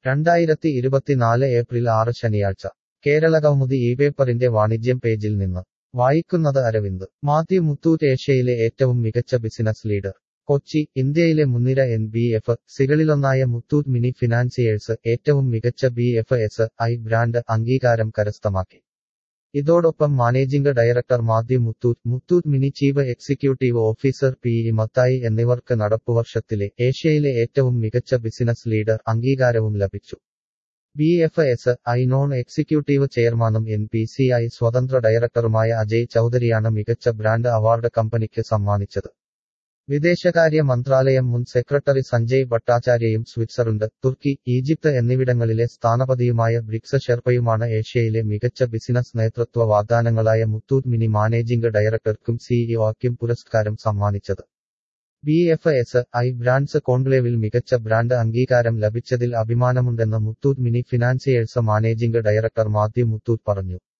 രണ്ടായിരത്തി ഇരുപത്തിനാല് ഏപ്രിൽ ആറ് ശനിയാഴ്ച കേരളകൗമുദി ഈ പേപ്പറിന്റെ വാണിജ്യം പേജിൽ നിന്ന് വായിക്കുന്നത് അരവിന്ദ് മാത്യു മുത്തൂറ്റ് ഏഷ്യയിലെ ഏറ്റവും മികച്ച ബിസിനസ് ലീഡർ കൊച്ചി ഇന്ത്യയിലെ മുൻനിര എൻ ബി എഫ് സികളിലൊന്നായ മുത്തൂറ്റ് മിനി ഫിനാൻസിയേഴ്സ് ഏറ്റവും മികച്ച B F S I brand അംഗീകാരം കരസ്ഥമാക്കി ഇതോടൊപ്പം managing director Mathew Muthoot Muthoot Mini chief executive officer P E Mathai എന്നിവർക്ക് നടപ്പുവർഷത്തിലെ ഏഷ്യയിലെ ഏറ്റവും മികച്ച ബിസിനസ് ലീഡർ അംഗീകാരവും ലഭിച്ചു B F S I non executive ചെയർമാനും എൻ പി സി ഐ സ്വതന്ത്ര ഡയറക്ടറുമായ അജയ് ചൌധരിയാണ് മികച്ച ബ്രാൻഡ് അവാർഡ് കമ്പനിക്ക് സമ്മാനിച്ചത് വിദേശകാര്യ മന്ത്രാലയം മുൻ സെക്രട്ടറി സഞ്ജയ് ഭട്ടാചാര്യയും സ്വിറ്റ്സർലൻഡ് തുർക്കി ഈജിപ്ത് എന്നിവിടങ്ങളിലെ സ്ഥാനപതിയുമായ ബ്രിക്സ് ഷെർപ്പയുമാണ് ഏഷ്യയിലെ മികച്ച ബിസിനസ് നേതൃത്വ വാഗ്ദാനങ്ങളായ മുത്തൂറ്റ് മിനി മാനേജിംഗ് ഡയറക്ടർക്കും സിഇഒക്കും പുരസ്കാരം സമ്മാനിച്ചത് B F S I brands കോൺക്ലേവിൽ മികച്ച ബ്രാൻഡ് അംഗീകാരം ലഭിച്ചതിൽ അഭിമാനമുണ്ടെന്ന് Muthoot Mini Financiers managing director Mathew Muthoot പറഞ്ഞു